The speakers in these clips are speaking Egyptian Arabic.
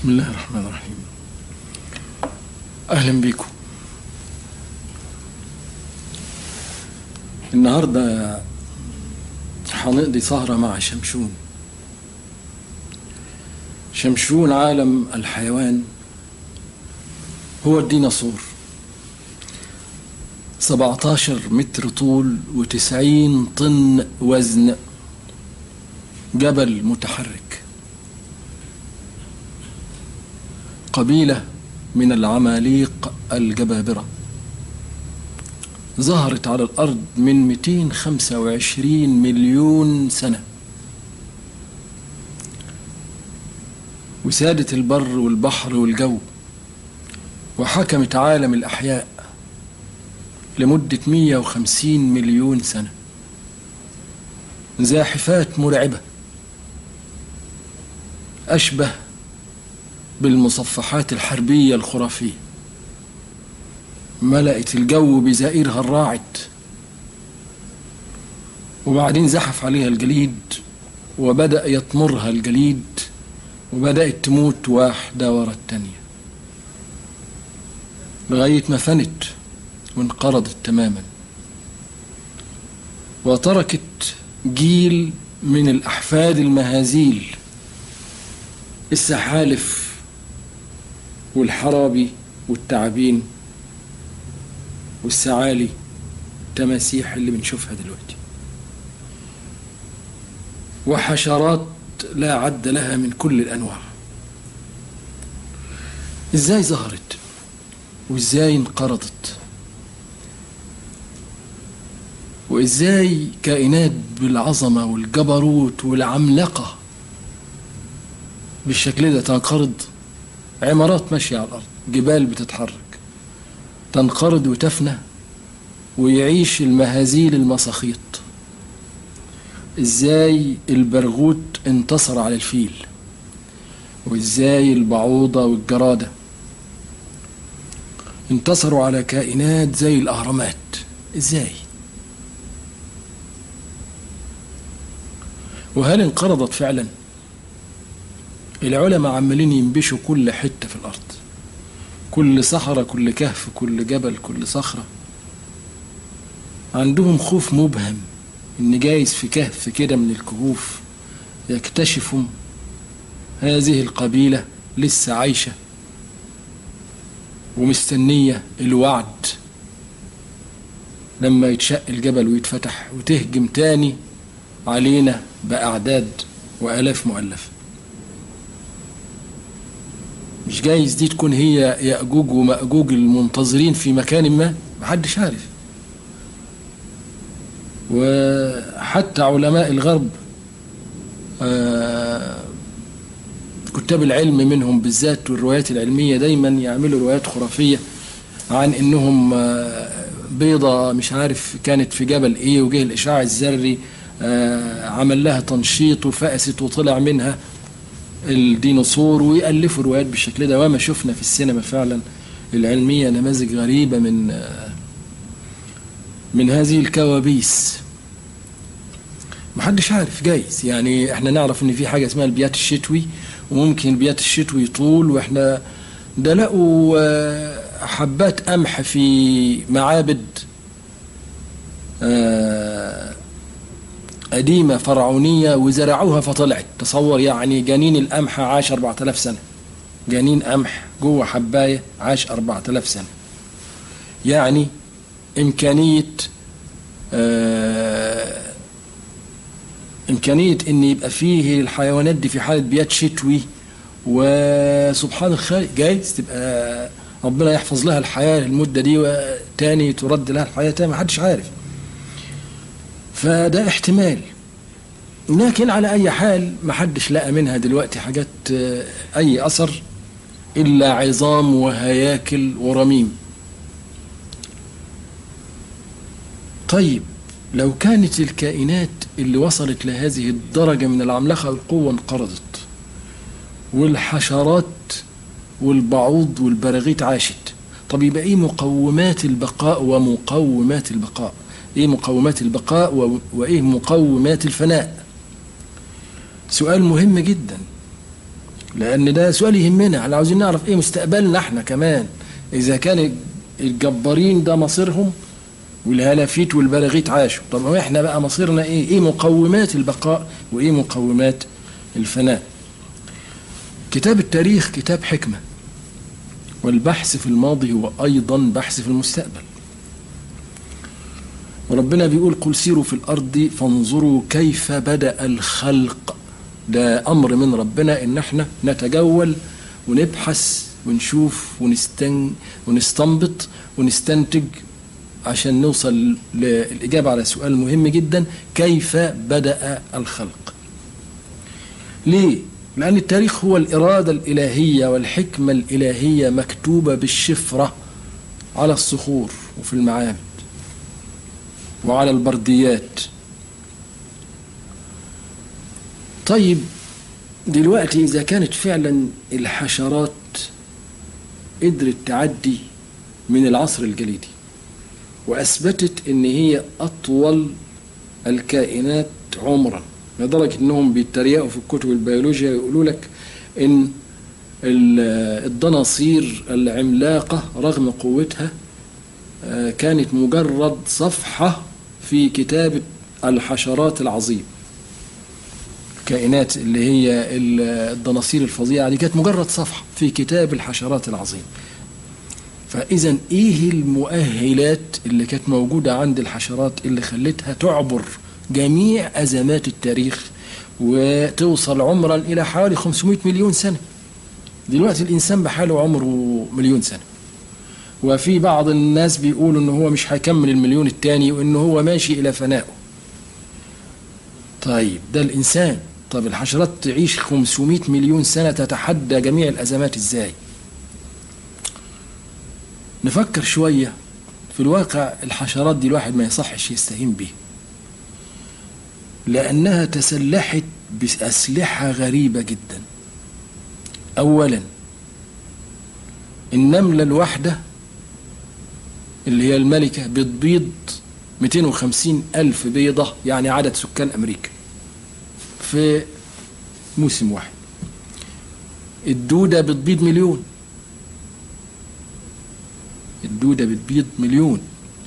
بسم الله الرحمن الرحيم أهلا بكم النهاردة هنقضي سهرة مع شمشون شمشون عالم الحيوان هو الديناصور 17 متر طول وتسعين طن وزن جبل متحرك قبيلة من العماليق الجبابرة ظهرت على الأرض من 225 مليون سنة وسادت البر والبحر والجو وحكمت عالم الأحياء لمدة 150 مليون سنة زاحفات مرعبة أشبه بالمصفحات الحربية الخرافية ملأت الجو بزائرها الراعد وبعدين زحف عليها الجليد وبدأ يطمرها الجليد وبدأت تموت واحدة ورا التانية لغاية ما فنت وانقرضت تماما وتركت جيل من الأحفاد المهازيل السحالف والحرابي والتعابين والسعالي التماسيح اللي بنشوفها دلوقتي وحشرات لا عد لها من كل الأنواع ازاي ظهرت وازاي انقرضت وازاي كائنات بالعظمة والجبروت والعملقة بالشكل ده تنقرض عمارات ماشية على الأرض جبال بتتحرك تنقرض وتفنى ويعيش المهازيل المساخيط ازاي البرغوت انتصر على الفيل وازاي البعوضة والجرادة انتصروا على كائنات زي الأهرامات ازاي وهل انقرضت فعلا العلماء عمالين ينبشوا كل حتة في الأرض كل صحراء كل كهف كل جبل كل صخرة عندهم خوف مبهم إن جايز في كهف كده من الكهوف يكتشفوا هذه القبيلة لسه عايشة ومستنية الوعد لما يتشق الجبل ويتفتح وتهجم تاني علينا بأعداد وآلاف مؤلفة مش جايز دي تكون هي يأجوج ومأجوج المنتظرين في مكان ما محدش عارف وحتى علماء الغرب آه كتاب العلم منهم بالذات والروايات العلمية دايما يعملوا روايات خرافية عن انهم آه بيضة مش عارف كانت في جبل ايه وجه الاشعاع الذري آه عمل لها تنشيط وفقست وطلع منها الديناصور ويألفوا روايات بالشكل ده وما شفنا في السينما فعلا العلمية نماذج غريبة من من هذه الكوابيس محدش عارف جايز يعني احنا نعرف ان في حاجة اسمها البيات الشتوي وممكن البيات الشتوي يطول واحنا ده لقوا حبات قمح في معابد قديمة فرعونية وزرعوها فطلعت تصور يعني جنين القمح عاش 4000 سنة جنين قمح جوه حباية عاش 4000 سنة يعني إمكانية آه إمكانية إن يبقى فيه الحيوانات دي في حالة بيات شتوي وسبحان الخالق جايز تبقى ربنا يحفظ لها الحياة المدة دي وتاني ترد لها الحياة تاني محدش عارف فده احتمال لكن على اي حال ما حدش لقى منها دلوقتي حاجات اي اثر الا عظام وهياكل ورميم طيب لو كانت الكائنات اللي وصلت لهذه الدرجة من العملاقة والقوة انقرضت والحشرات والبعوض والبراغيث عاشت طب يبقى ايه مقومات البقاء ومقومات البقاء ايه مقومات البقاء وايه مقومات الفناء سؤال مهم جدا لأن ده سؤال يهمنا احنا عاوزين نعرف إيه مستقبلنا احنا كمان إذا كان الجبارين ده مصيرهم والهلافيت والبلاغيت عاشوا طب احنا بقى مصيرنا ايه ايه مقومات البقاء وايه مقومات الفناء كتاب التاريخ كتاب حكمة والبحث في الماضي هو أيضا بحث في المستقبل وربنا بيقول قل سيروا في الأرض فانظروا كيف بدأ الخلق ده أمر من ربنا إن احنا نتجول ونبحث ونشوف ونستن ونستنبط ونستنتج عشان نوصل للإجابة على سؤال مهم جدا كيف بدأ الخلق ليه؟ لأن التاريخ هو الإرادة الإلهية والحكمة الإلهية مكتوبة بالشفرة على الصخور وفي المعابد وعلى البرديات طيب دلوقتي إذا كانت فعلا الحشرات قدرت تعدي من العصر الجليدي وأثبتت إن هي أطول الكائنات عمرا لدرجة إنهم بيتريقوا في الكتب البيولوجيا يقولوا لك إن الدناصير العملاقة رغم قوتها كانت مجرد صفحة في كتابة الحشرات العظيم الكائنات اللي هي الدناصير الفظيعة دي كانت مجرد صفحة في كتاب الحشرات العظيم فإذا إيه المؤهلات اللي كانت موجودة عند الحشرات اللي خلتها تعبر جميع أزمات التاريخ وتوصل عمرا إلى حوالي 500 مليون سنة دلوقتي الإنسان بحاله عمره مليون سنة وفي بعض الناس بيقولوا إن هو مش هيكمل المليون التاني وإن هو ماشي إلى فنائه طيب ده الإنسان طب الحشرات تعيش 500 مليون سنة تتحدى جميع الأزمات إزاي نفكر شوية في الواقع الحشرات دي الواحد ما يصحش يستهين بيها لأنها تسلحت بأسلحة غريبة جدا أولا النملة الواحدة اللي هي الملكة بتبيض 250 ألف بيضة يعني عدد سكان أمريكا في موسم واحد الدودة بتبيض مليون الدودة بتبيض مليون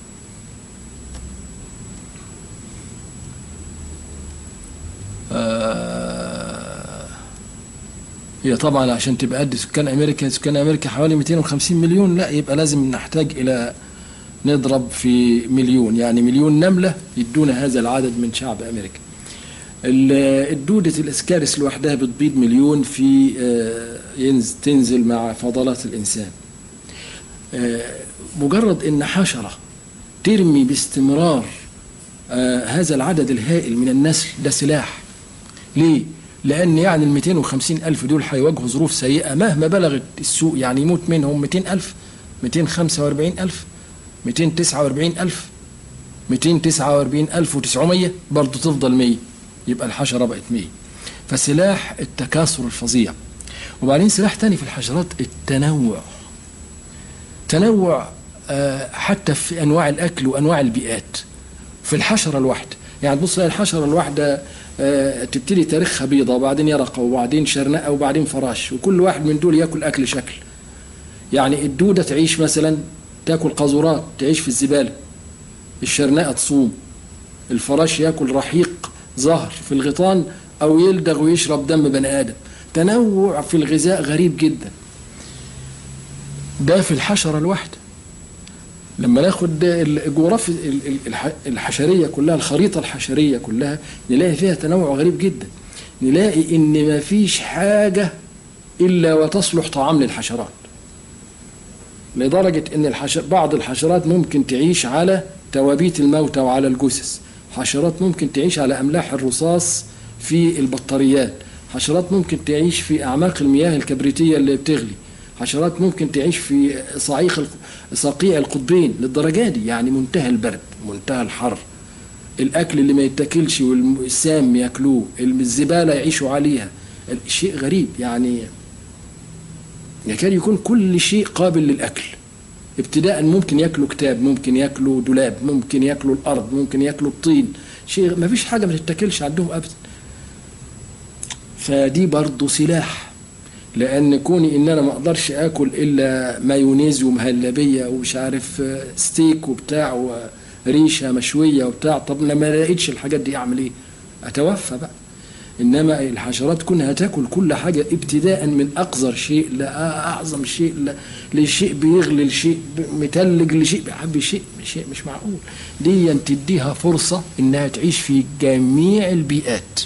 آه هي طبعا عشان تبقى قد سكان امريكا سكان امريكا حوالي 250 مليون لا يبقى لازم نحتاج الى نضرب في مليون يعني مليون نملة يدونا هذا العدد من شعب امريكا الدودة الاسكارس لوحدها بتبيض مليون في آه تنزل مع فضلات الانسان آه مجرد ان حشرة ترمي باستمرار آه هذا العدد الهائل من النسل ده سلاح ليه؟ لأن يعني ال 250 ألف دول هيواجهوا ظروف سيئة مهما بلغت السوق يعني يموت منهم 200 ألف 245 ألف 249 ألف 249 ألف و900 برضه تفضل 100 يبقى الحشرة بقت 100 فسلاح التكاثر الفظيع وبعدين سلاح تاني في الحشرات التنوع تنوع آه حتى في أنواع الأكل وأنواع البيئات في الحشرة الواحدة يعني تبص الحشرة الواحدة آه تبتدي تاريخها بيضة وبعدين يرقة وبعدين شرنقة وبعدين فراش وكل واحد من دول ياكل أكل شكل يعني الدودة تعيش مثلا تاكل قاذورات تعيش في الزبالة الشرنقة تصوم الفراش ياكل رحيق زهر في الغيطان أو يلدغ ويشرب دم بني آدم تنوع في الغذاء غريب جدا ده في الحشرة الواحدة لما ناخد الجغرافيا الحشريه كلها الخريطه الحشريه كلها نلاقي فيها تنوع غريب جدا نلاقي ان ما فيش حاجه الا وتصلح طعام للحشرات لدرجه ان الحشر بعض الحشرات ممكن تعيش على توابيت الموتى وعلى الجثث حشرات ممكن تعيش على املاح الرصاص في البطاريات حشرات ممكن تعيش في اعماق المياه الكبريتيه اللي بتغلي حشرات ممكن تعيش في صعيق صقيع القطبين للدرجه دي يعني منتهى البرد منتهى الحر الاكل اللي ما يتاكلش والسام ياكلوه الزباله يعيشوا عليها شيء غريب يعني يكاد يكون كل شيء قابل للاكل ابتداء ممكن ياكلوا كتاب ممكن ياكلوا دولاب ممكن ياكلوا الارض ممكن ياكلوا الطين شيء ما فيش حاجه ما تتاكلش عندهم ابدا فدي برضه سلاح لان كوني ان انا ما اقدرش اكل الا مايونيز ومهلبيه ومش عارف آه، ستيك وبتاع وريشه مشويه وبتاع طب لما ما لقيتش الحاجات دي اعمل ايه اتوفى بقى انما الحشرات كونها تاكل كل حاجه ابتداء من اقذر شيء لاعظم شيء ل- لشيء بيغلي لشيء متلج لشيء بيحب شيء شيء مش معقول دي تديها فرصه انها تعيش في جميع البيئات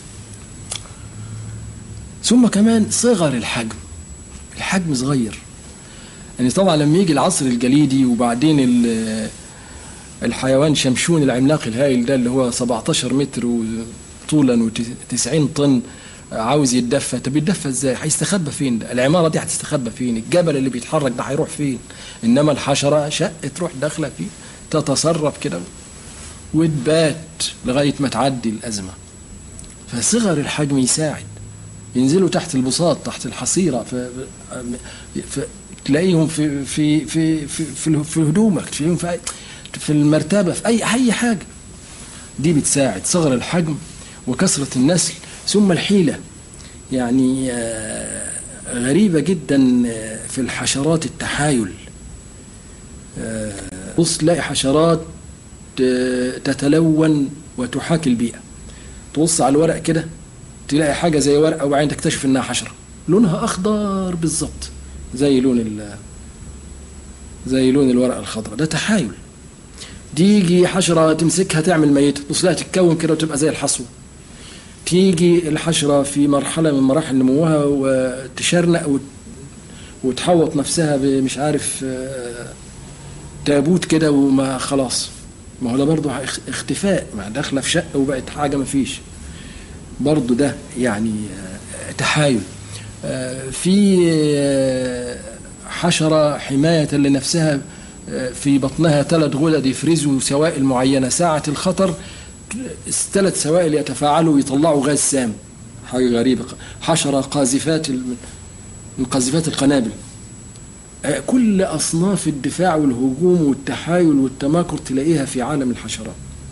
ثم كمان صغر الحجم الحجم صغير يعني طبعا لما يجي العصر الجليدي وبعدين ال- الحيوان شمشون العملاق الهائل ده اللي هو 17 متر طولا و90 طن عاوز يتدفى طب يتدفى ازاي هيستخبى فين ده العماره دي هتستخبى فين الجبل اللي بيتحرك ده هيروح فين انما الحشره شق تروح داخله فيه تتصرف كده وتبات لغايه ما تعدي الازمه فصغر الحجم يساعد ينزلوا تحت البساط تحت الحصيره في, في تلاقيهم في في في في في, في هدومك تلاقيهم في أي- في المرتبه في اي اي حاجه دي بتساعد صغر الحجم وكثره النسل ثم الحيله يعني آه، غريبه جدا آه، في الحشرات التحايل آه، بص تلاقي حشرات آه، تتلون وتحاكي البيئه تبص على الورق كده تلاقي حاجه زي ورقه وبعدين تكتشف انها حشره لونها اخضر بالظبط زي لون ال زي لون الورقه الخضراء ده تحايل تيجي حشره تمسكها تعمل ميته تبص لها تتكون كده وتبقى زي الحصوه تيجي الحشره في مرحله من مراحل نموها وتشرنق وت- وتحوط نفسها بمش عارف آه، تابوت كده وما خلاص ما هو ده برضه اخ- اختفاء ما داخله في شقه وبقت حاجه ما فيش برضه ده يعني آه، تحايل آه، في آه، حشرة حماية لنفسها آه، في بطنها ثلاث غدد يفرزوا سوائل معينة ساعة الخطر ثلاث سوائل يتفاعلوا ويطلعوا غاز سام حاجة غريبة حشرة قاذفات ال- من قاذفات القنابل آه، كل أصناف الدفاع والهجوم والتحايل والتماكر تلاقيها في عالم الحشرات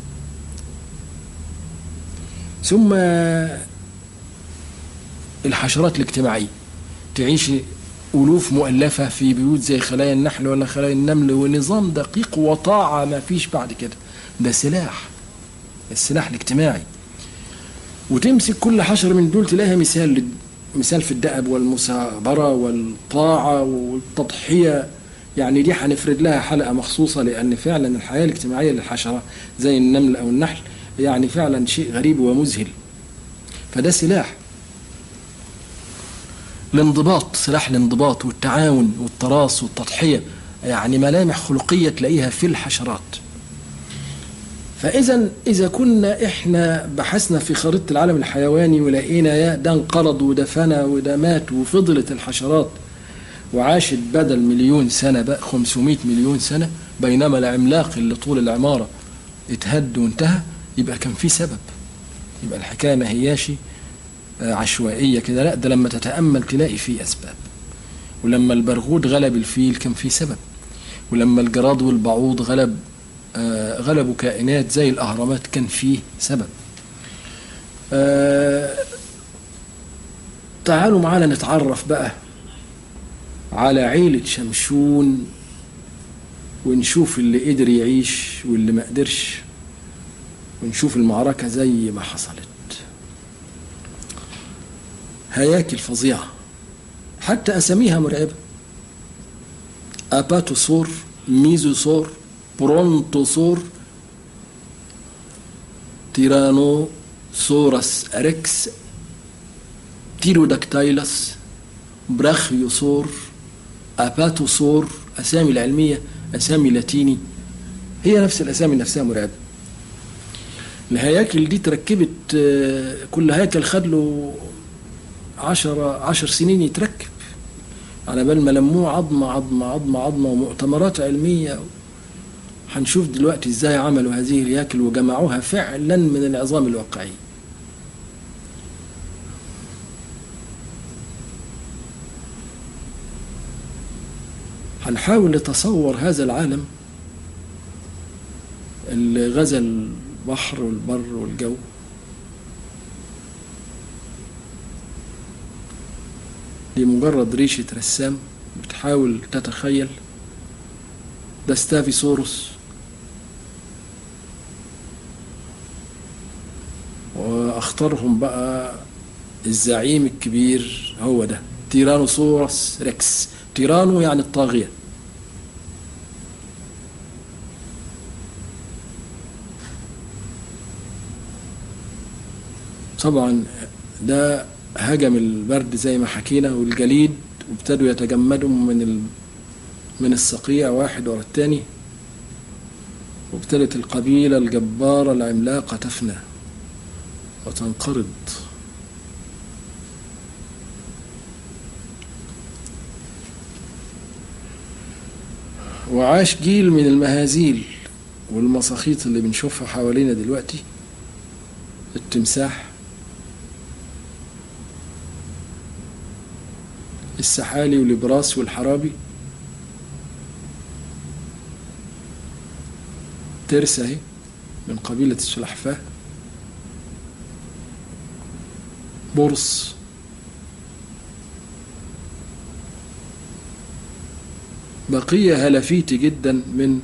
ثم الحشرات الاجتماعية تعيش ألوف مؤلفة في بيوت زي خلايا النحل ولا خلايا النمل ونظام دقيق وطاعة ما فيش بعد كده ده سلاح السلاح الاجتماعي وتمسك كل حشرة من دول تلاقيها مثال لل- مثال في الدأب والمثابرة والطاعة والتضحية يعني دي هنفرد لها حلقة مخصوصة لأن فعلا الحياة الاجتماعية للحشرة زي النمل أو النحل يعني فعلا شيء غريب ومذهل فده سلاح الانضباط سلاح الانضباط والتعاون والتراص والتضحية يعني ملامح خلقية تلاقيها في الحشرات فإذا إذا كنا إحنا بحثنا في خريطة العالم الحيواني ولقينا يا ده انقرض وده فنى وده مات وفضلت الحشرات وعاشت بدل مليون سنة بقى 500 مليون سنة بينما العملاق اللي طول العمارة اتهد وانتهى يبقى كان في سبب يبقى الحكاية ما هياش آه، عشوائية كده لا ده لما تتأمل تلاقي فيه أسباب ولما البرغوث غلب الفيل كان في سبب ولما الجراد والبعوض غلب آه، غلبوا كائنات زي الأهرامات كان فيه سبب آه، تعالوا معانا نتعرف بقى على عيلة شمشون ونشوف اللي قدر يعيش واللي ما قدرش ونشوف المعركة زي ما حصلت هياكل فظيعة حتى أساميها مرعبة أباتوسور ميزوسور برونتوسور تيرانو سورس أريكس تيروداكتايلس براخيوسور أباتوسور أسامي العلمية أسامي لاتيني هي نفس الأسامي نفسها مرعبة الهياكل دي تركبت آه، كل هيكل خد له عشر عشر سنين يتركب على بال ما لموه عظمة عظمة عظمة عظمة ومؤتمرات علمية هنشوف دلوقتي ازاي عملوا هذه الهياكل وجمعوها فعلا من العظام الواقعية هنحاول نتصور هذا العالم اللي غزا البحر والبر والجو دي مجرد ريشة رسام بتحاول تتخيل ده ستافيسوروس واختارهم بقى الزعيم الكبير هو ده تيرانوسورس ريكس تيرانو يعني الطاغية طبعا ده هجم البرد زي ما حكينا والجليد وابتدوا يتجمدوا من ال... من الصقيع واحد ورا التاني وابتدت القبيلة الجبارة العملاقة تفنى وتنقرض وعاش جيل من المهازيل والمساخيط اللي بنشوفها حوالينا دلوقتي التمساح السحالي والبراس والحرابي ترس اهي من قبيلة السلحفاة برص بقية هلفيتي جدا من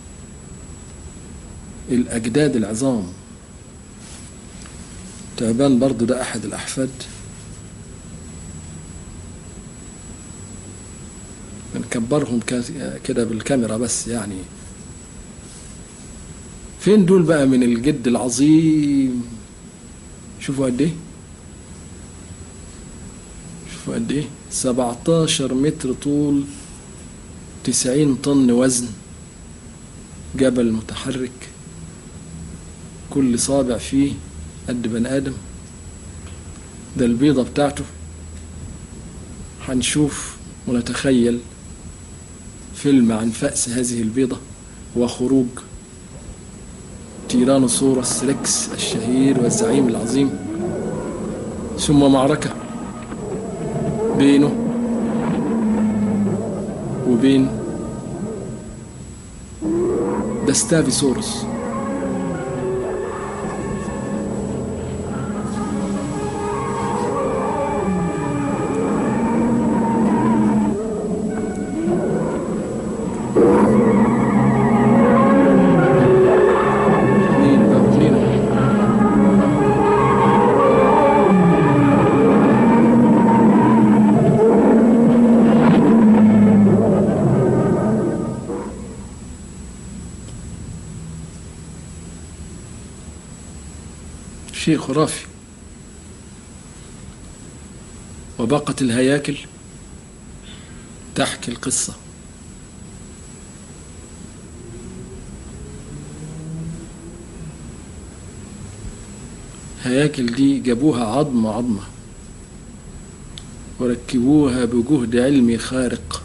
الأجداد العظام تعبان برضو ده أحد الأحفاد بنكبرهم كده بالكاميرا بس يعني فين دول بقى من الجد العظيم شوفوا قد ايه شوفوا قد ايه 17 متر طول 90 طن وزن جبل متحرك كل صابع فيه قد بني آدم ده البيضة بتاعته هنشوف ونتخيل فيلم عن فأس هذه البيضة وخروج تيرانوسورس ريكس الشهير والزعيم العظيم ثم معركة بينه وبين داستافيسورس مين بقى مين شيء خرافي وبقت الهياكل تحكي القصة هياكل دي جابوها عظمة عظمة وركبوها بجهد علمي خارق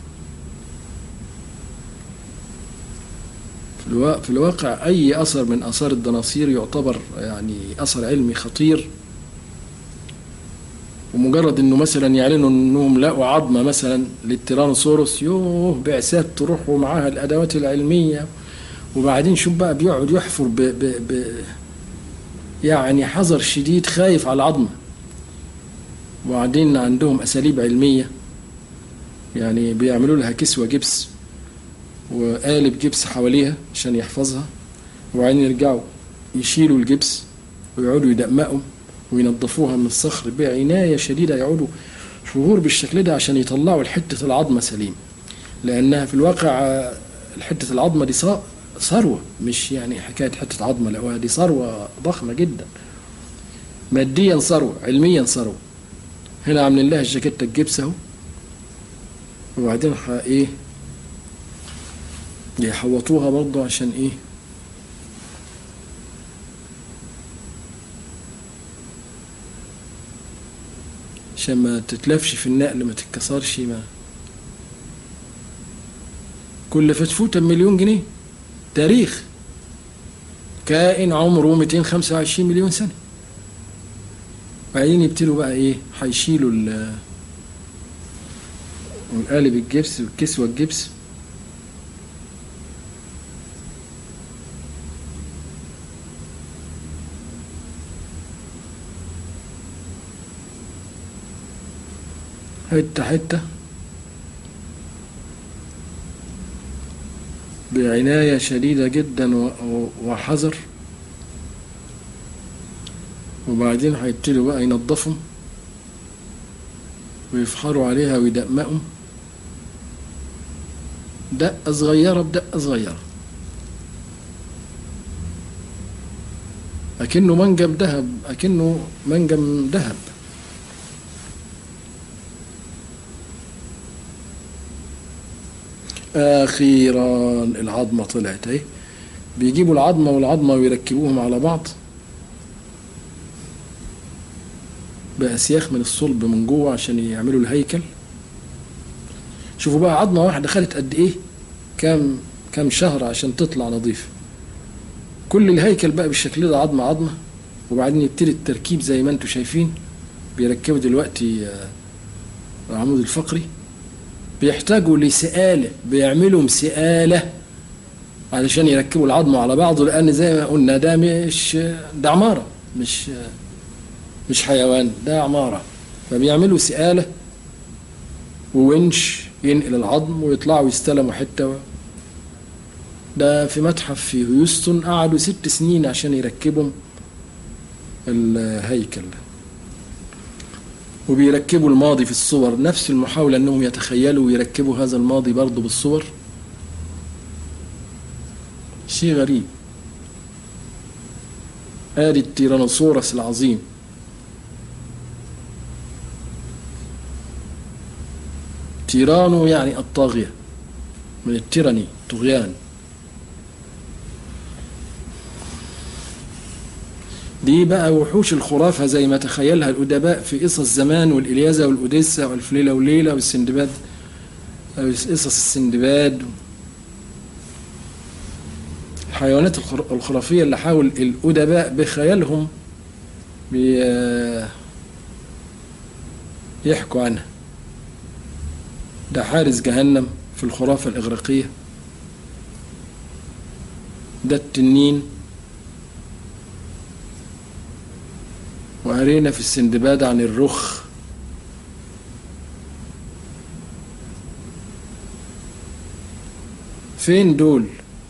في الوا- في الواقع أي أثر من آثار الدناصير يعتبر يعني أثر علمي خطير ومجرد انه مثلا يعلنوا انهم لقوا عظمه مثلا للتيرانوسورس يوه بعثات تروح ومعاها الادوات العلميه وبعدين شوف بقى بيقعد يحفر ب ب ب يعني حذر شديد خايف على العظمه وبعدين عندهم اساليب علميه يعني بيعملوا لها كسوه جبس وقالب جبس حواليها عشان يحفظها وبعدين يرجعوا يشيلوا الجبس ويقعدوا يدمقوا وينظفوها من الصخر بعناية شديدة يقعدوا شهور بالشكل ده عشان يطلعوا حتة العظمة سليم لأنها في الواقع آه، حتة العظمة دي صا- ثروة مش يعني حكاية حتة عظمة لقوها دي ثروة ضخمة جدا ماديا ثروة علميا ثروة هنا عاملين لها الجاكيتة الجبس اهو وبعدين ح- ايه يحوطوها برضه عشان ايه عشان ما تتلفش في النقل ما تتكسرش ما كل فتفوتة بمليون جنيه تاريخ كائن عمره 225 مليون سنة بعدين يبتدوا بقى ايه هيشيلوا ال- القالب الجبس والكسوة الجبس حتة حتة بعناية شديدة جدا و- و- وحذر وبعدين هيبتدوا بقى ينظفوا ويفحروا عليها ويدقمقوا دقة صغيرة بدقة صغيرة أكنه منجم ذهب أكنه منجم ذهب أخيرا العظمة طلعت أهي بيجيبوا العظمة والعظمة ويركبوهم على بعض بأسياخ من الصلب من جوه عشان يعملوا الهيكل شوفوا بقى عظمة واحدة خدت قد إيه كام كام شهر عشان تطلع نظيفة كل الهيكل بقى بالشكل ده عظمة عظمة وبعدين يبتدي التركيب زي ما انتم شايفين بيركبوا دلوقتي آه، العمود الفقري بيحتاجوا لسئالة بيعملوا سئالة علشان يركبوا العظم على بعضه لأن زي ما قلنا ده مش ده عمارة مش مش حيوان ده عمارة فبيعملوا سئالة وونش ينقل العظم ويطلعوا يستلموا حتة ده في متحف في هيوستن قعدوا ست سنين عشان يركبوا الهيكل ده وبيركبوا الماضي في الصور نفس المحاولة انهم يتخيلوا ويركبوا هذا الماضي برضه بالصور شيء غريب ادي التيرانوسورس العظيم تيرانو يعني الطاغية من التيراني طغيان دي بقى وحوش الخرافة زي ما تخيلها الأدباء في قصص زمان والإلياذة والأوديسة والف ليلة وليلة والسندباد قصص السندباد الحيوانات الخر- الخرافية اللي حاول الأدباء بخيالهم بي- يحكوا عنها ده حارس جهنم في الخرافة الإغريقية ده التنين وقرينا في السندباد عن الرخ فين دول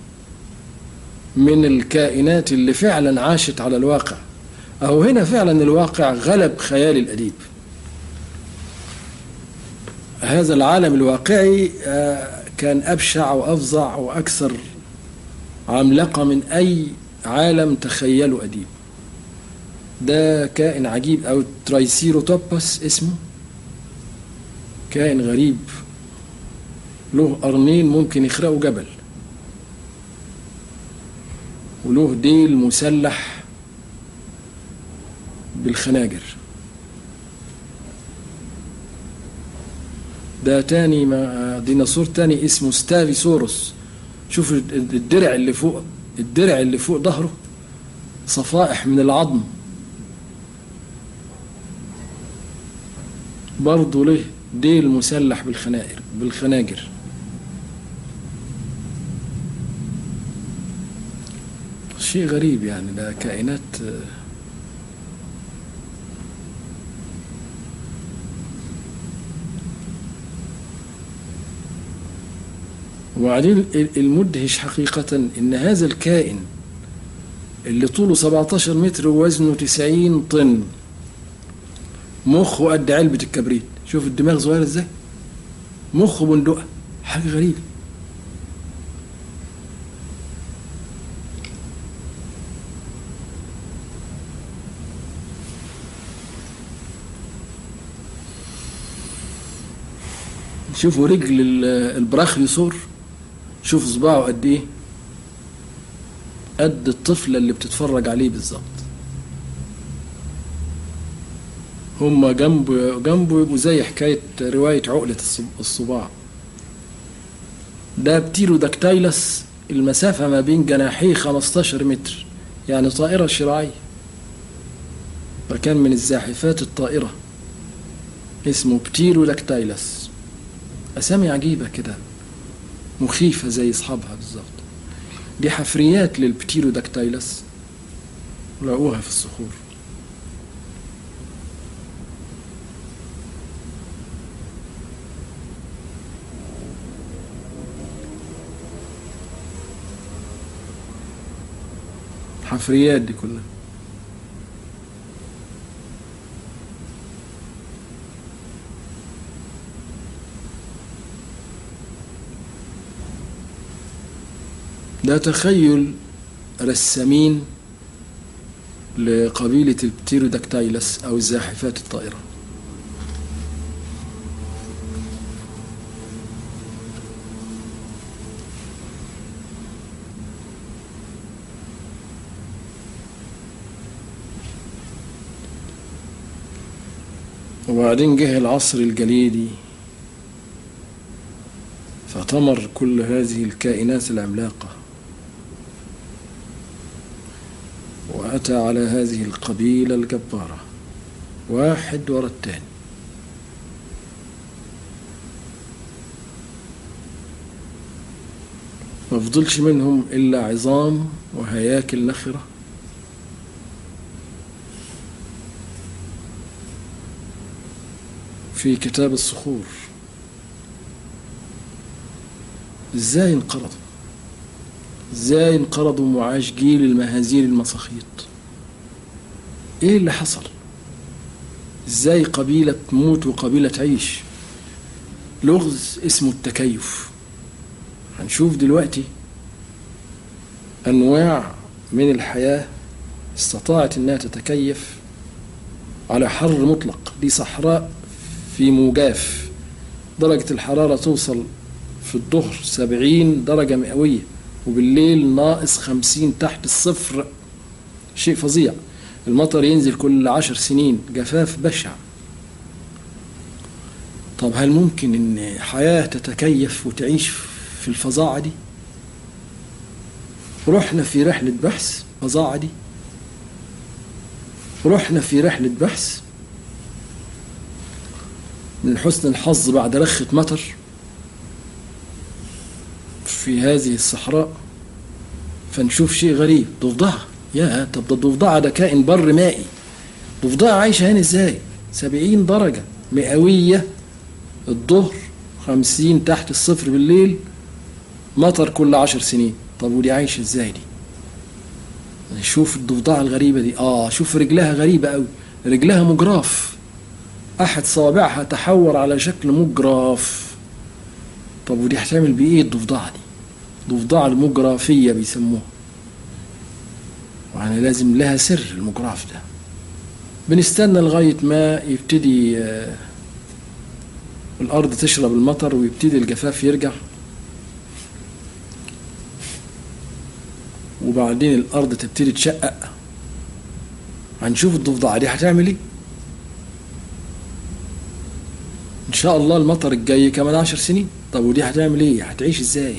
من الكائنات اللي فعلا عاشت على الواقع أو هنا فعلا الواقع غلب خيال الأديب هذا العالم الواقعي آه، كان أبشع وأفظع وأكثر عملاقة من أي عالم تخيله أديب ده كائن عجيب أو ترايسيروتوبس اسمه كائن غريب له قرنين ممكن يخرقوا جبل وله ديل مسلح بالخناجر ده تاني ما ديناصور تاني اسمه ستافيسوروس شوف الدرع اللي فوق الدرع اللي فوق ظهره صفائح من العظم برضه له ديل مسلح بالخنائر بالخناجر شيء غريب يعني ده كائنات آه، وبعدين المدهش حقيقة إن هذا الكائن اللي طوله 17 متر ووزنه 90 طن مخه قد علبة الكبريت شوف الدماغ صغير ازاي مخه بندقة حاجة غريبة شوفوا رجل ال- البراخيوسور شوف صباعه قد ايه قد الطفلة اللي بتتفرج عليه بالظبط هما جنبه جنبه يبقوا زي حكاية رواية عقلة الصب- الصباع ده بتيروداكتايلس المسافة ما بين جناحيه 15 متر يعني طائرة شراعية فكان من الزاحفات الطائرة اسمه بتيروداكتايلس أسامي عجيبة كده مخيفة زي أصحابها بالظبط دي حفريات للبتيروداكتايلس لقوها في الصخور حفريات دي كلها ده تخيل رسامين لقبيلة البتيروداكتايلس أو الزاحفات الطائرة وبعدين جه العصر الجليدي فطمر كل هذه الكائنات العملاقة وأتى على هذه القبيلة الجبارة واحد ورا التاني ما فضلش منهم إلا عظام وهياكل نخرة في كتاب الصخور ازاي انقرضوا ازاي انقرضوا معاش جيل المهازيل المساخيط ايه اللي حصل ازاي قبيلة تموت وقبيلة تعيش لغز اسمه التكيف هنشوف دلوقتي انواع من الحياة استطاعت انها تتكيف على حر مطلق دي صحراء في موجاف درجة الحرارة توصل في الظهر سبعين درجة مئوية وبالليل ناقص خمسين تحت الصفر شيء فظيع المطر ينزل كل عشر سنين جفاف بشع طب هل ممكن ان حياة تتكيف وتعيش في الفظاعة دي رحنا في رحلة بحث فظاعة دي رحنا في رحلة بحث من حسن الحظ بعد رخة مطر في هذه الصحراء فنشوف شيء غريب ضفدعة يا طب ده الضفدعة ده كائن بر مائي ضفدعة عايشة هنا ازاي سبعين درجة مئوية الظهر خمسين تحت الصفر بالليل مطر كل عشر سنين طب ودي عايشة ازاي دي شوف الضفدعة الغريبة دي اه شوف رجلها غريبة قوي رجلها مجراف احد صوابعها تحور على شكل مجراف طب ودي هتعمل بيه ايه الضفدعه دي ضفدعه المجرافيه بيسموها يعني لازم لها سر المجراف ده بنستنى لغايه ما يبتدي آه الارض تشرب المطر ويبتدي الجفاف يرجع وبعدين الارض تبتدي تشقق هنشوف الضفدعه دي هتعمل ايه ان شاء الله المطر الجاي كمان عشر سنين طب ودي هتعمل ايه هتعيش ازاي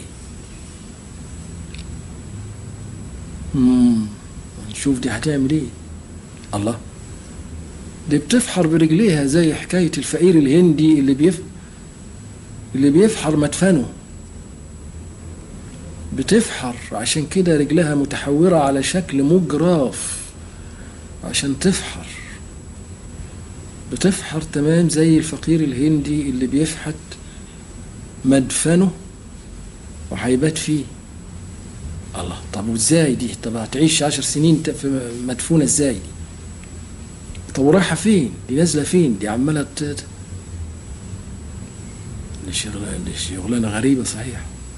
امم نشوف دي هتعمل ايه الله دي بتفحر برجليها زي حكاية الفقير الهندي اللي بيف اللي بيفحر مدفنه بتفحر عشان كده رجلها متحورة على شكل مجراف عشان تفحر بتفحر تمام زي الفقير الهندي اللي بيفحت مدفنه وهيبات فيه الله طب وازاي دي طب هتعيش عشر سنين في مدفونة ازاي دي طب ورايحة فين دي نازلة فين دي عمالة دي شغلانة غريبة صحيح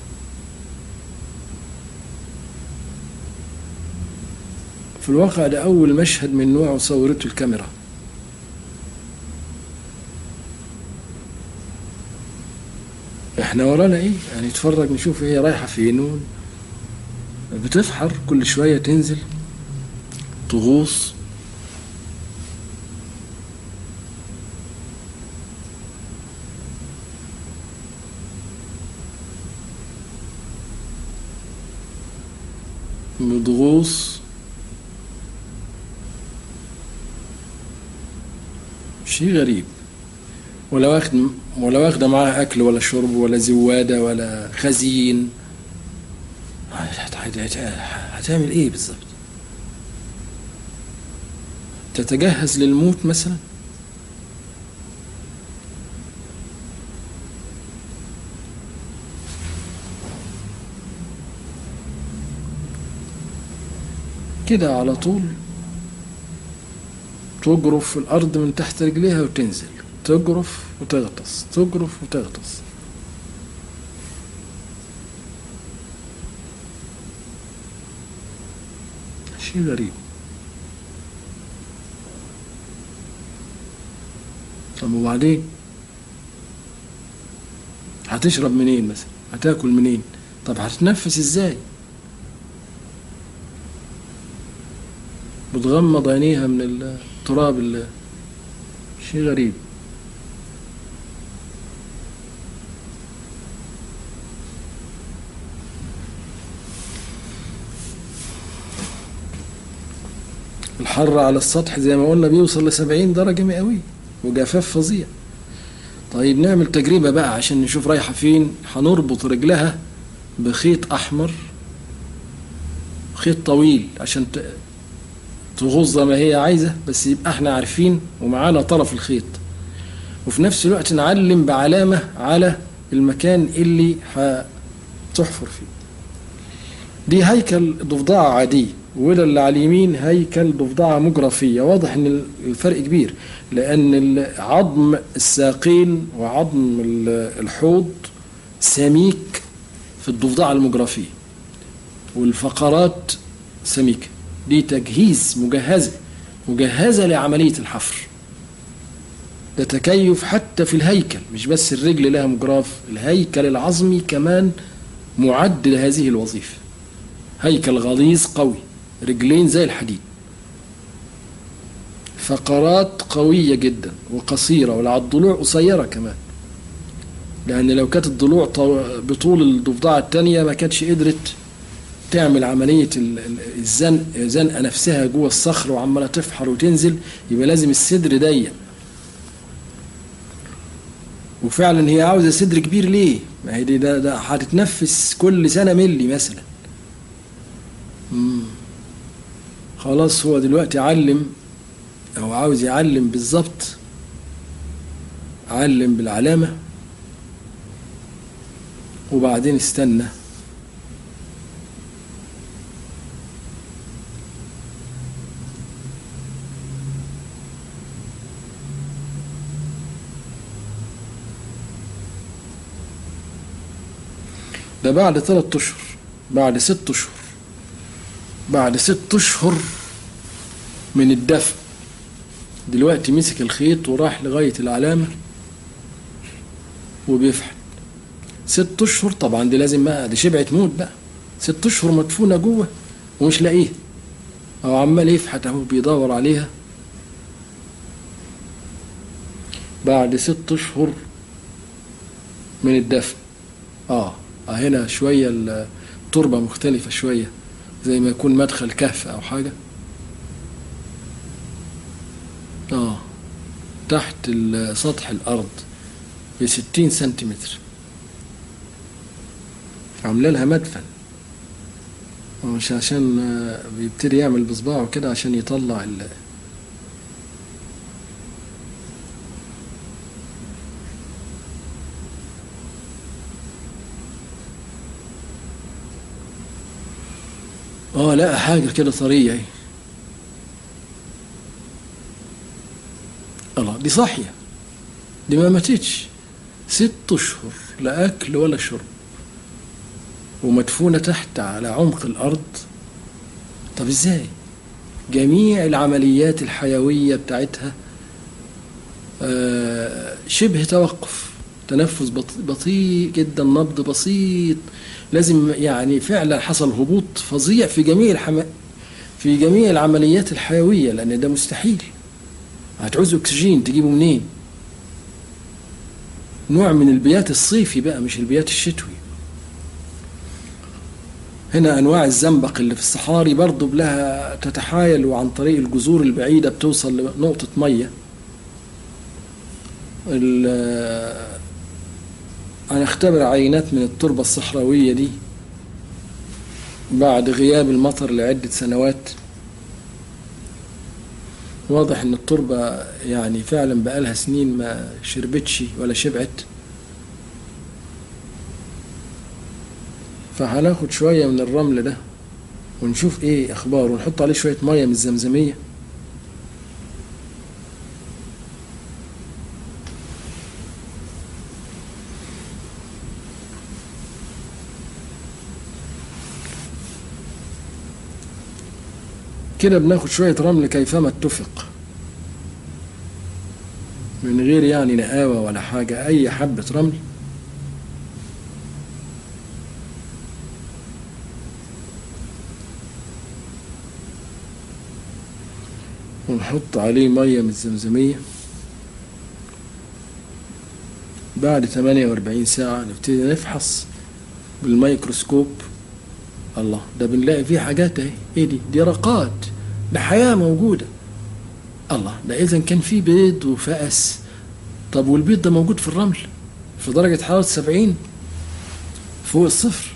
في الواقع ده أول مشهد من نوعه صورته الكاميرا احنا ورانا ايه يعني نتفرج نشوف هي رايحة فين و... بتفحر كل شوية تنزل تغوص بتغوص شيء غريب ولا واخد ولا واخدة معاها أكل ولا شرب ولا زوادة ولا خزين هتعمل إيه بالظبط؟ تتجهز للموت مثلا؟ كده على طول تجرف في الأرض من تحت رجليها وتنزل تجرف وتغطس تجرف وتغطس شيء غريب طب وبعدين هتشرب منين مثلا هتاكل منين طب هتتنفس ازاي بتغمض عينيها من التراب اللي شيء غريب الحر على السطح زي ما قلنا بيوصل لسبعين درجة مئوية وجفاف فظيع طيب نعمل تجربة بقى عشان نشوف رايحة فين هنربط رجلها بخيط أحمر خيط طويل عشان تغوص زي ما هي عايزة بس يبقى احنا عارفين ومعانا طرف الخيط وفي نفس الوقت نعلم بعلامة على المكان اللي هتحفر فيه دي هيكل ضفدعة عادية وده اللي على اليمين هيكل ضفدعة مجرفية واضح ان الفرق كبير لان عظم الساقين وعظم الحوض سميك في الضفدعة المجرفية والفقرات سميكة دي تجهيز مجهزة مجهزة لعملية الحفر ده تكيف حتى في الهيكل مش بس الرجل لها مجراف الهيكل العظمي كمان معد لهذه الوظيفة هيكل غليظ قوي رجلين زي الحديد فقرات قوية جدا وقصيرة ولا الضلوع قصيرة كمان لأن لو كانت الضلوع بطول الضفدعة التانية ما كانتش قدرت تعمل عملية الزنق زنقة نفسها جوه الصخر وعمالة تفحر وتنزل يبقى لازم الصدر ضيق وفعلا هي عاوزة صدر كبير ليه؟ ما هي دي ده, ده هتتنفس كل سنة ملي مثلا مم. خلاص هو دلوقتي علم او عاوز يعلم بالظبط علم بالعلامة وبعدين استنى ده بعد ثلاثة أشهر بعد ست أشهر بعد ست أشهر من الدفن دلوقتي مسك الخيط وراح لغاية العلامة وبيفحت ست أشهر طبعا دي لازم بقى دي شبعة موت بقى ست أشهر مدفونة جوه ومش لاقيها أو عمال يفحت أهو بيدور عليها بعد ست أشهر من الدفن اه هنا شوية التربة مختلفة شوية زي ما يكون مدخل كهف أو حاجة آه تحت سطح الأرض بستين سنتيمتر عامله لها مدفن مش عشان بيبتدي يعمل بصباعه كده عشان يطلع ال اه لا حاجة كده طرية اهي الله دي صاحية دي ما ماتتش ست اشهر لا اكل ولا شرب ومدفونة تحت على عمق الارض طب ازاي جميع العمليات الحيوية بتاعتها آه شبه توقف تنفس بطيء جدا نبض بسيط لازم يعني فعلا حصل هبوط فظيع في جميع الحم... في جميع العمليات الحيويه لان ده مستحيل هتعوز اكسجين تجيبه منين نوع من البيات الصيفي بقى مش البيات الشتوي هنا انواع الزنبق اللي في الصحاري برضه لها تتحايل وعن طريق الجذور البعيده بتوصل لنقطه ميه أنا اختبر عينات من التربة الصحراوية دي بعد غياب المطر لعدة سنوات واضح ان التربة يعني فعلا بقالها سنين ما شربتش ولا شبعت فهناخد شوية من الرمل ده ونشوف ايه اخباره ونحط عليه شويه ميه من الزمزميه كده بناخد شويه رمل كيفما اتفق من غير يعني نقاوه ولا حاجه اي حبه رمل ونحط عليه ميه من الزمزميه بعد 48 ساعة نبتدي نفحص بالميكروسكوب الله ده بنلاقي فيه حاجات اهي ايه دي دي رقات ده حياة موجودة الله ده اذا كان في بيض وفأس طب والبيض ده موجود في الرمل في درجة حرارة 70 فوق الصفر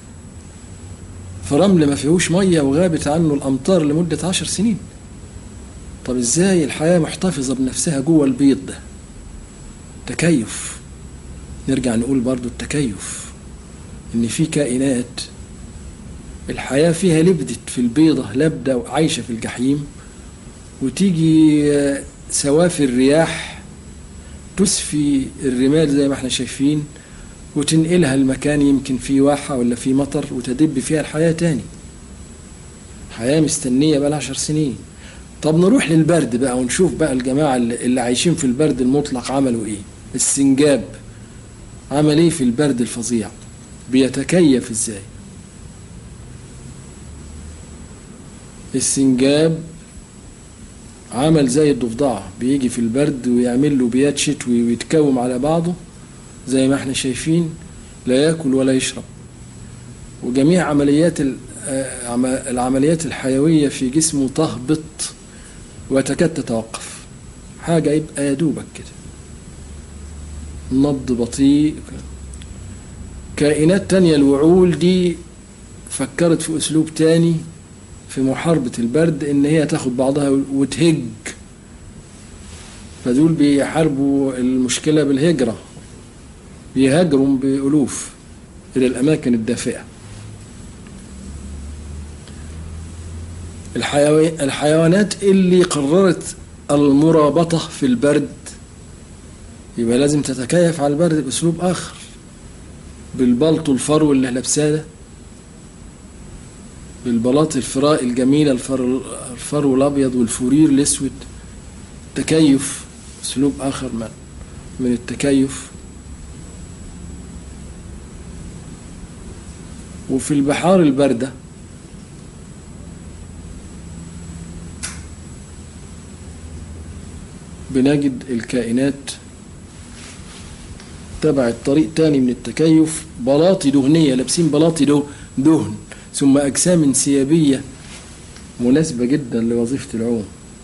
في رمل ما فيهوش مية وغابت عنه الأمطار لمدة عشر سنين طب ازاي الحياة محتفظة بنفسها جوه البيض ده تكيف نرجع نقول برضو التكيف ان في كائنات الحياة فيها لبدت في البيضة لبدة وعايشة في الجحيم وتيجي آه، سوافي الرياح تسفي الرمال زي ما احنا شايفين وتنقلها المكان يمكن فيه واحة ولا فيه مطر وتدب فيها الحياة تاني حياة مستنية بقى عشر سنين طب نروح للبرد بقى ونشوف بقى الجماعة اللي اللي عايشين في البرد المطلق عملوا ايه السنجاب عمل ايه في البرد الفظيع بيتكيف ازاي السنجاب عمل زي الضفدعة بيجي في البرد ويعمل له بيات شتوي ويتكوم على بعضه زي ما احنا شايفين لا ياكل ولا يشرب وجميع عمليات ال- آه، عم- العمليات الحيوية في جسمه تهبط وتكاد تتوقف حاجة يبقى يا دوبك كده نبض بطيء كائنات تانية الوعول دي فكرت في أسلوب تاني في محاربة البرد إن هي تاخد بعضها وتهج فدول بيحاربوا المشكلة بالهجرة بيهاجروا بألوف إلى الأماكن الدافئة الحيوي- الحيوانات اللي قررت المرابطة في البرد يبقى لازم تتكيف على البرد بأسلوب آخر بالبلطو الفرو اللي لابساه ده بالبلاط الفراء الجميلة الفرو, الفرو الأبيض والفورير الأسود تكيف أسلوب آخر من من التكيف وفي البحار الباردة بنجد الكائنات تبعت طريق تاني من التكيف بلاطي دهنية لابسين بلاطي ده- دهن ثم أجسام انسيابية مناسبة جدا لوظيفة العوم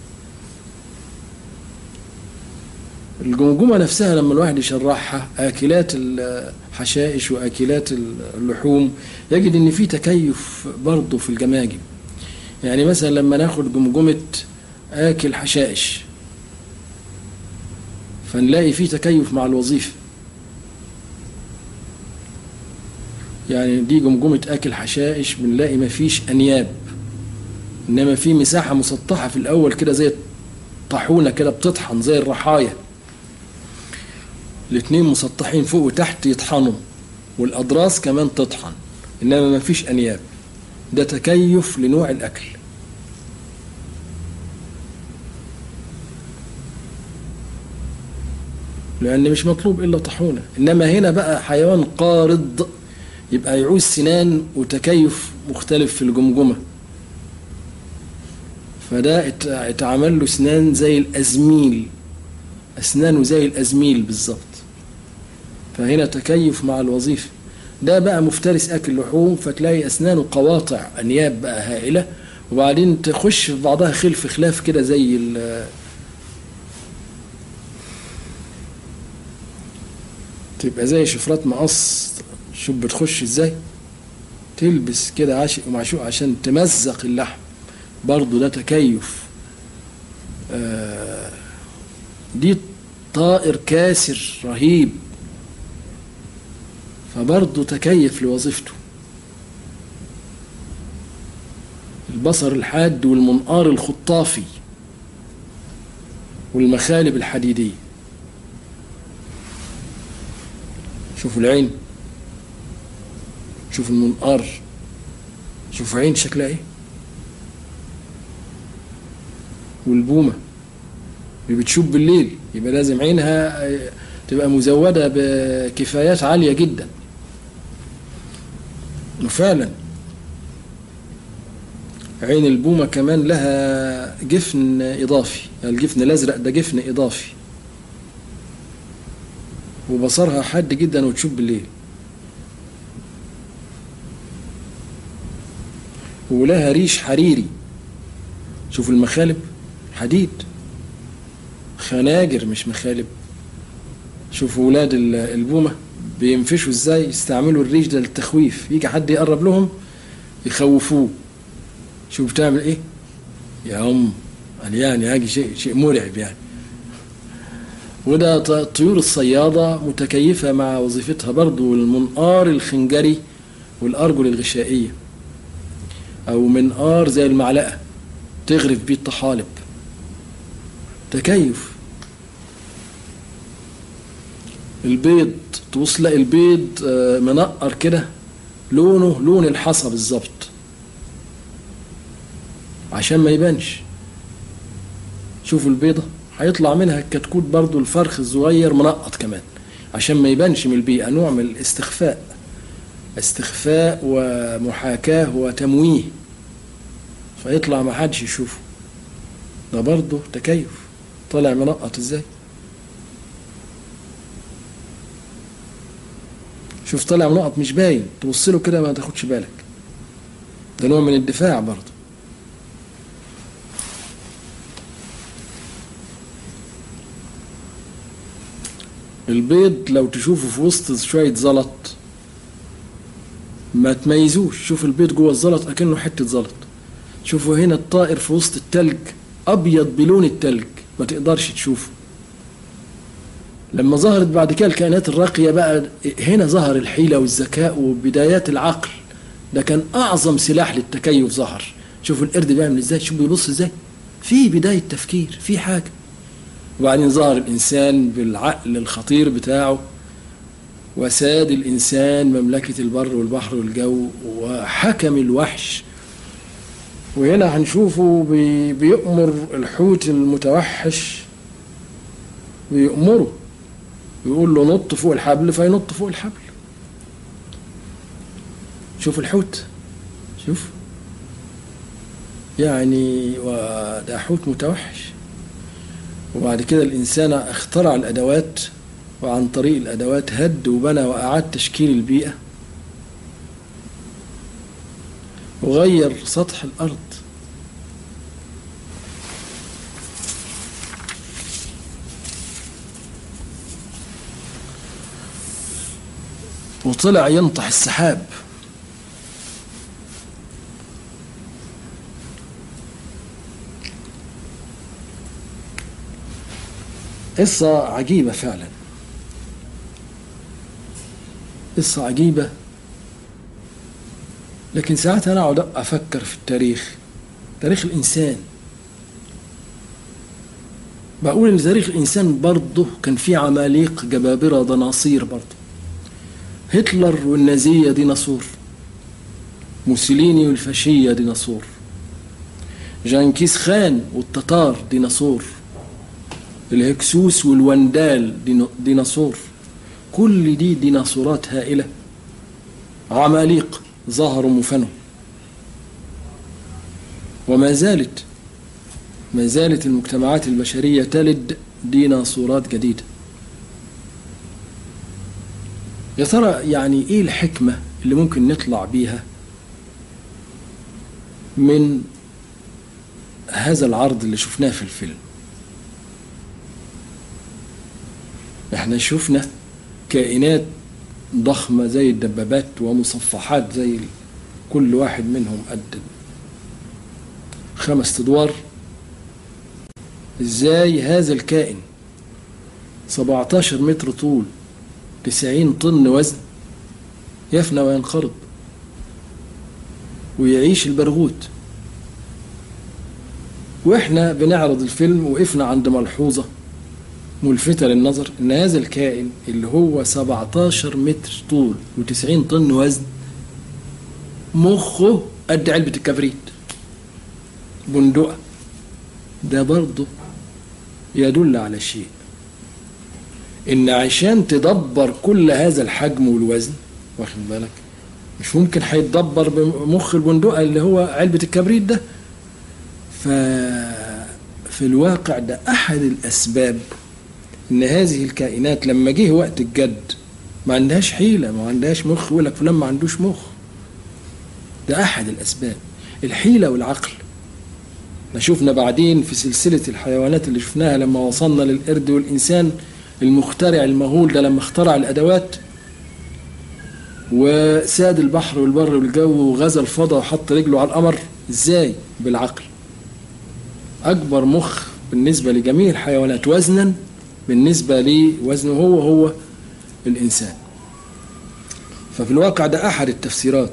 الجمجمة نفسها لما الواحد يشرحها آكلات الحشائش وآكلات اللحوم يجد إن في تكيف برضه في الجماجم يعني مثلا لما ناخد جمجمة آكل حشائش فنلاقي في تكيف مع الوظيفة يعني دي جمجمة أكل حشائش بنلاقي مفيش أنياب إنما في مساحة مسطحة في الأول كده زي طاحونة كده بتطحن زي الرحاية الاتنين مسطحين فوق وتحت يطحنوا والأضراس كمان تطحن إنما مفيش أنياب ده تكيف لنوع الأكل لأن مش مطلوب إلا طاحونة إنما هنا بقى حيوان قارض يبقى يعوز سنان وتكيف مختلف في الجمجمة فده ات- اتعمل له سنان زي الأزميل أسنانه زي الأزميل بالظبط فهنا تكيف مع الوظيفة ده بقى مفترس أكل لحوم فتلاقي أسنانه قواطع أنياب بقى هائلة وبعدين تخش في بعضها خلف خلاف كده زي ال تبقى زي شفرات مقص شوف بتخش ازاي تلبس كده عاشق ومعشوق عشان تمزق اللحم برضه ده تكيف آه، دي طائر كاسر رهيب فبرضه تكيف لوظيفته البصر الحاد والمنقار الخطافي والمخالب الحديدية شوفوا العين شوفوا المنقار شوفوا عين شكلها ايه والبومة اللي بتشوف بالليل يبقى لازم عينها تبقى مزودة بكفايات عالية جدا وفعلا عين البومة كمان لها جفن إضافي الجفن الأزرق ده جفن إضافي وبصرها حاد جدا وتشوف بالليل ولها ريش حريري شوف المخالب حديد خناجر مش مخالب شوفوا ولاد البومة بينفشوا ازاي يستعملوا الريش ده للتخويف يجي حد يقرب لهم يخوفوه شوف بتعمل ايه يا ام قال يعني هاجي شيء شيء مرعب يعني وده الطيور الصيادة متكيفة مع وظيفتها برضو المنقار الخنجري والأرجل الغشائية أو منقار زي المعلقة تغرف بيه الطحالب تكيف البيض تبص تلاقي البيض منقر كده لونه لون الحصى بالظبط عشان ما يبانش شوفوا البيضة هيطلع منها الكتكوت برضو الفرخ الصغير منقط كمان عشان ما يبانش من البيئة نوع من الاستخفاء استخفاء ومحاكاة وتمويه فيطلع ما حدش يشوفه ده برضه تكيف طالع منقط ازاي شوف طالع منقط مش باين تبص له كده ما تاخدش بالك ده نوع من الدفاع برضه البيض لو تشوفه في وسط شوية زلط ما تميزوش شوف البيض جوه الزلط اكنه حتة زلط شوفوا هنا الطائر في وسط التلج ابيض بلون التلج ما تقدرش تشوفه لما ظهرت بعد كده الكائنات الراقية بقى هنا ظهر الحيلة والذكاء وبدايات العقل ده كان أعظم سلاح للتكيف ظهر شوفوا القرد بيعمل ازاي شوفوا بيبص ازاي في بداية تفكير في حاجة وبعدين ظهر الإنسان بالعقل الخطير بتاعه وساد الإنسان مملكة البر والبحر والجو وحكم الوحش وهنا هنشوفه بي بيأمر الحوت المتوحش بيأمره يقول له نط فوق الحبل فينط فوق الحبل شوف الحوت شوف يعني وده حوت متوحش وبعد كده الإنسان اخترع الأدوات وعن طريق الأدوات هد وبنى وأعاد تشكيل البيئة وغير سطح الأرض وطلع ينطح السحاب قصة عجيبة فعلا قصة عجيبة لكن ساعات أنا أقعد أفكر في التاريخ تاريخ الإنسان بقول إن تاريخ الإنسان برضه كان فيه عماليق جبابرة دناصير برضه هتلر والنازية ديناصور موسوليني والفاشية ديناصور جانكيز خان والتتار ديناصور الهكسوس والوندال ديناصور كل دي ديناصورات هائلة عماليق ظهروا وفنوا وما زالت ما زالت المجتمعات البشرية تلد ديناصورات جديدة يا ترى يعني ايه الحكمة اللي ممكن نطلع بيها من هذا العرض اللي شفناه في الفيلم احنا شفنا كائنات ضخمة زي الدبابات ومصفحات زي كل واحد منهم قد خمس ادوار ازاي هذا الكائن 17 متر طول 90 طن وزن يفنى وينقرض ويعيش البرغوث واحنا بنعرض الفيلم وقفنا عند ملحوظة ملفتة للنظر ان هذا الكائن اللي هو 17 متر طول و90 طن وزن مخه قد علبة الكبريت بندقة ده برضه يدل على شيء ان عشان تدبر كل هذا الحجم والوزن واخد بالك مش ممكن هيتدبر بمخ البندقة اللي هو علبة الكبريت ده ففي الواقع ده أحد الأسباب إن هذه الكائنات لما جه وقت الجد ما عندهاش حيلة ما عندهاش مخ يقول لك فلان ما عندوش مخ ده أحد الأسباب الحيلة والعقل احنا شفنا بعدين في سلسلة الحيوانات اللي شفناها لما وصلنا للقرد والإنسان المخترع المهول ده لما اخترع الأدوات وساد البحر والبر والجو وغزا الفضاء وحط رجله على القمر ازاي بالعقل اكبر مخ بالنسبه لجميع الحيوانات وزنا بالنسبه لوزنه هو هو الانسان ففي الواقع ده احد التفسيرات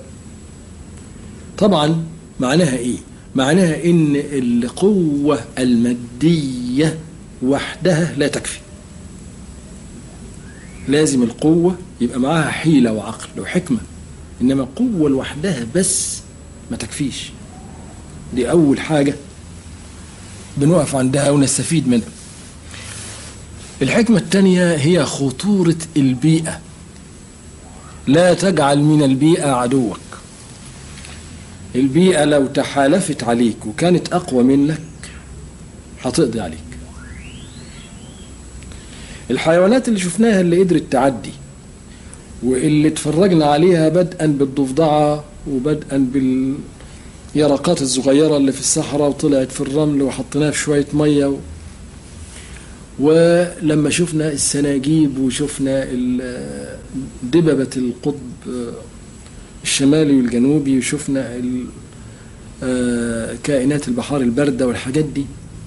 طبعا معناها ايه معناها ان القوه الماديه وحدها لا تكفي لازم القوة يبقى معاها حيلة وعقل وحكمة إنما القوة لوحدها بس ما تكفيش دي أول حاجة بنقف عندها ونستفيد منها الحكمة الثانية هي خطورة البيئة لا تجعل من البيئة عدوك البيئة لو تحالفت عليك وكانت أقوى منك هتقضي عليك الحيوانات اللي شفناها اللي قدرت تعدي واللي اتفرجنا عليها بدءا بالضفدعة وبدءا باليرقات الصغيرة اللي في الصحراء وطلعت في الرمل وحطيناها في شوية مية و... ولما شفنا السناجيب وشفنا دببة القطب الشمالي والجنوبي وشفنا كائنات البحار الباردة والحاجات دي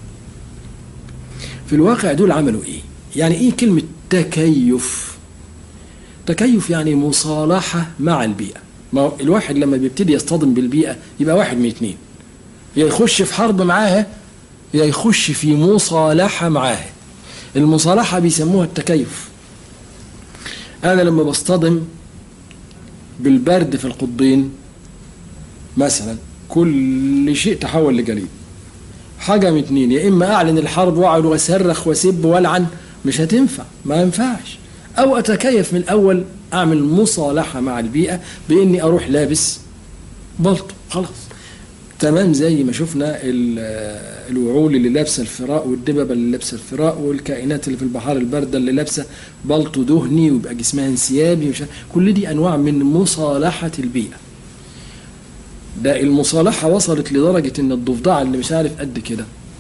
في الواقع دول عملوا ايه يعني ايه كلمة تكيف تكيف يعني مصالحة مع البيئة ما هو الواحد لما بيبتدي يصطدم بالبيئة يبقى واحد من اتنين يا يخش في حرب معاها يا يخش في مصالحة معاها المصالحة بيسموها التكيف أنا لما بصطدم بالبرد في القطبين مثلا كل شيء تحول لجليد حاجة من اتنين يا إما أعلن الحرب وأقعد وأصرخ وأسب وألعن مش هتنفع ما ينفعش او اتكيف من الاول اعمل مصالحه مع البيئه باني اروح لابس بلطو خلاص تمام زي ما شفنا الوعول اللي لابسه الفراء والدببه اللي لابسه الفراء والكائنات اللي في البحار البارده اللي لابسه بلطو دهني ويبقى جسمها انسيابي مش كل دي انواع من مصالحه البيئه ده المصالحه وصلت لدرجه ان الضفدعه اللي مش عارف قد كده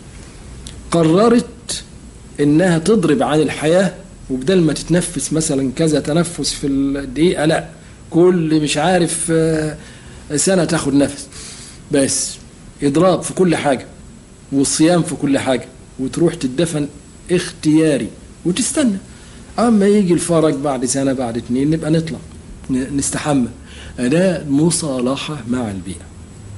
قررت انها تضرب عن الحياه وبدل ما تتنفس مثلا كذا تنفس في الدقيقه لا كل مش عارف سنه تاخد نفس بس اضراب في كل حاجه والصيام في كل حاجه وتروح تدفن اختياري وتستنى اما يجي الفرج بعد سنه بعد اتنين نبقى نطلع نستحمى ده مصالحه مع البيئه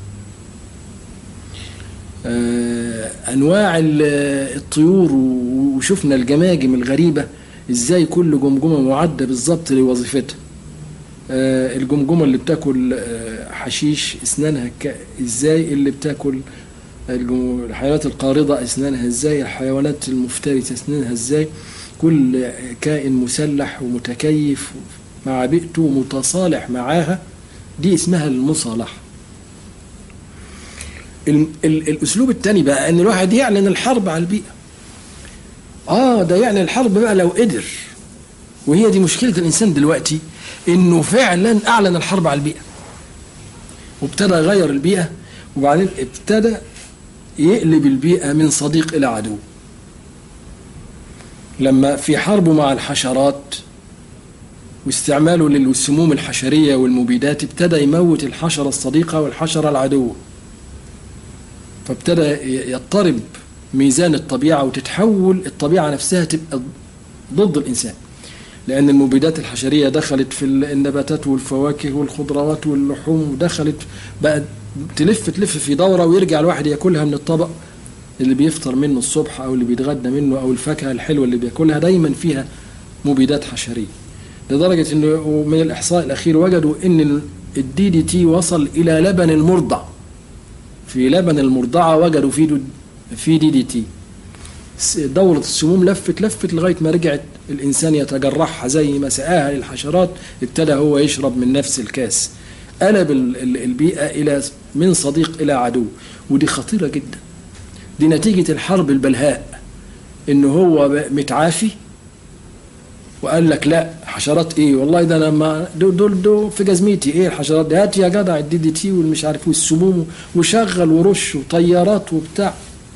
انواع الطيور وشفنا الجماجم الغريبه ازاي كل جمجمه معده بالظبط لوظيفتها الجمجمه اللي بتاكل حشيش اسنانها ازاي اللي بتاكل الحيوانات القارضه اسنانها ازاي الحيوانات المفترسه اسنانها ازاي كل كائن مسلح ومتكيف مع بيئته متصالح معاها دي اسمها المصالحه ال ال الاسلوب الثاني بقى ان الواحد يعلن الحرب على البيئه اه ده يعلن الحرب بقى لو قدر وهي دي مشكله الانسان دلوقتي انه فعلا اعلن الحرب على البيئه وابتدى يغير البيئه وبعدين ابتدى يقلب البيئه من صديق الى عدو لما في حربه مع الحشرات واستعماله للسموم الحشريه والمبيدات ابتدى يموت الحشره الصديقه والحشره العدوه فابتدى يضطرب ميزان الطبيعة وتتحول الطبيعة نفسها تبقى ضد الإنسان لأن المبيدات الحشرية دخلت في النباتات والفواكه والخضروات واللحوم ودخلت بقى تلف تلف في دورة ويرجع الواحد ياكلها من الطبق اللي بيفطر منه الصبح او اللي بيتغدى منه او الفاكهه الحلوه اللي بياكلها دايما فيها مبيدات حشريه لدرجه انه من الاحصاء الاخير وجدوا ان الدي دي تي وصل الى لبن المرضع في لبن المرضعه وجدوا فيه دو- في دي دي تي س- دورة السموم لفت لفت لغاية ما رجعت الإنسان يتجرحها زي ما سقاها للحشرات ابتدى هو يشرب من نفس الكاس قلب ال- ال- البيئة إلى من صديق إلى عدو ودي خطيرة جدا دي نتيجة الحرب البلهاء إن هو ب- متعافي وقال لك لا حشرات ايه والله ده انا ما دول دول, دول في جزمتي ايه الحشرات دي هات يا جدع الدي دي تي والمش عارف والسموم وشغل ورش وطيارات وبتاع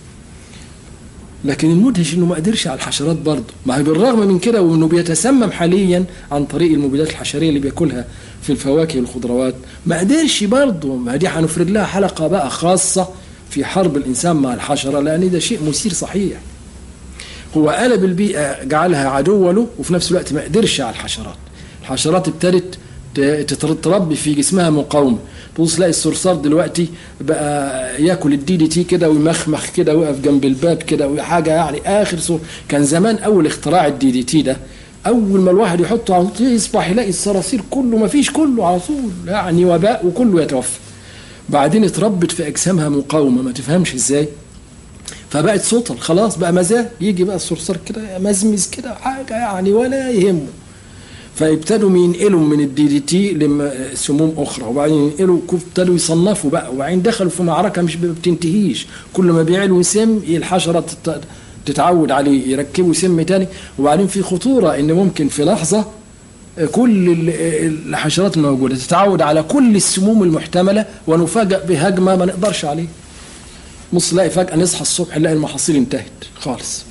لكن المدهش انه ما قدرش على الحشرات برضه ما هي بالرغم من كده وانه بيتسمم حاليا عن طريق المبيدات الحشريه اللي بياكلها في الفواكه والخضروات ما قدرش برضه ما دي هنفرد لها حلقه بقى خاصه في حرب الانسان مع الحشره لان ده شيء مثير صحيح هو قلب البيئه جعلها عدو له وفي نفس الوقت ما قدرش على الحشرات الحشرات ابتدت ت- تتر- تربي في جسمها مقاومه تبص تلاقي الصرصار دلوقتي بقى ياكل الدي دي تي كده ويمخمخ كده ويقف جنب الباب كده وحاجه يعني اخر صور كان زمان اول اختراع الدي دي تي ده اول ما الواحد يحطه على طول يصبح يلاقي الصراصير كله ما فيش كله على طول يعني وباء وكله يتوفى بعدين اتربت في اجسامها مقاومه ما تفهمش ازاي فبقت سطل خلاص بقى مزاج يجي بقى الصرصار كده مزمز كده حاجه يعني ولا يهمه فابتدوا ينقلوا من الدي دي تي لسموم اخرى وبعدين ينقلوا ابتدوا يصنفوا بقى وبعدين دخلوا في معركه مش بتنتهيش كل ما بيعلوا سم الحشره تت- تتعود عليه يركبوا سم تاني وبعدين في خطوره ان ممكن في لحظه كل ال- الحشرات الموجوده تتعود على كل السموم المحتمله ونفاجأ بهجمه ما نقدرش عليه نص نلاقي فجأة نصحى الصبح نلاقي المحاصيل انتهت خالص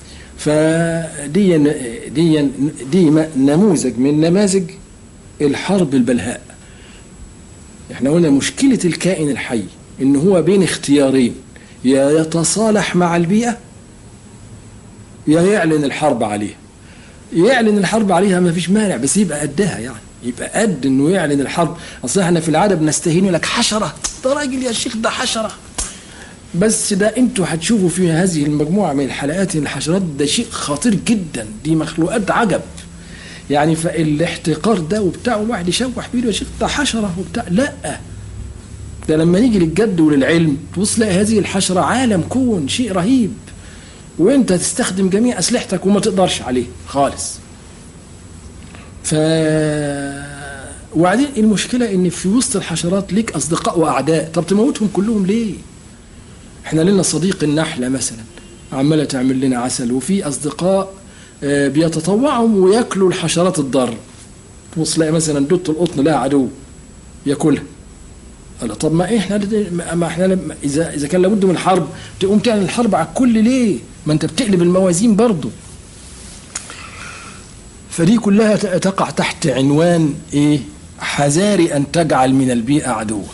فدي دي دي م- نموذج من نماذج الحرب البلهاء احنا قلنا مشكلة الكائن الحي ان هو بين اختيارين يا يتصالح مع البيئة يا يعلن الحرب عليها يعلن الحرب عليها ما فيش مانع بس يبقى قدها يعني يبقى قد انه يعلن الحرب اصل احنا في العاده بنستهين يقول لك حشره ده راجل يا شيخ ده حشره بس ده انتوا هتشوفوا في هذه المجموعه من الحلقات إن الحشرات ده شيء خطير جدا دي مخلوقات عجب يعني فالاحتقار ده وبتاع الواحد يشوح بيده يا شيخ ده حشره وبتاع لا ده لما نيجي للجد وللعلم تبص تلاقي هذه الحشره عالم كون شيء رهيب وانت تستخدم جميع اسلحتك وما تقدرش عليه خالص ف وبعدين المشكله ان في وسط الحشرات ليك اصدقاء واعداء طب تموتهم كلهم ليه احنا لنا صديق النحله مثلا عماله تعمل لنا عسل وفي اصدقاء آه، بيتطوعوا وياكلوا الحشرات الضاره تبص تلاقي مثلا دوت القطن لها عدو ياكلها قال طب ما احنا ما احنا لما- اذا اذا كان لابد من حرب تقوم تعلن الحرب على الكل ليه؟ ما انت بتقلب الموازين برضه. فدي كلها ت- تقع تحت عنوان ايه؟ حذاري ان تجعل من البيئه عدوك.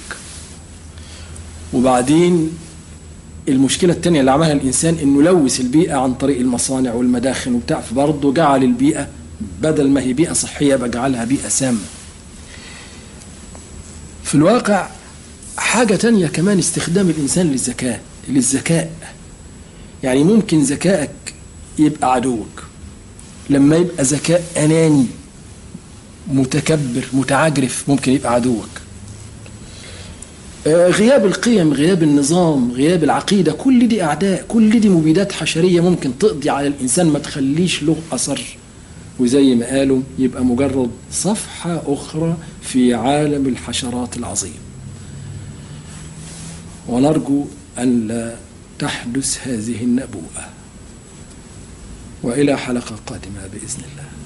وبعدين المشكلة التانية اللي عملها الإنسان إنه لوث البيئة عن طريق المصانع والمداخن وبتاع فبرضه جعل البيئة بدل ما هي بيئة صحية بقى جعلها بيئة سامة. في الواقع حاجة تانية كمان استخدام الإنسان للذكاء للذكاء يعني ممكن ذكائك يبقى عدوك لما يبقى ذكاء أناني متكبر متعجرف ممكن يبقى عدوك آه، غياب القيم غياب النظام غياب العقيدة كل دي أعداء كل دي مبيدات حشرية ممكن تقضي على الإنسان ما تخليش له أثر وزي ما قالوا يبقى مجرد صفحة أخرى في عالم الحشرات العظيم ونرجو أن لا تحدث هذه النبوءة وإلى حلقة قادمة بإذن الله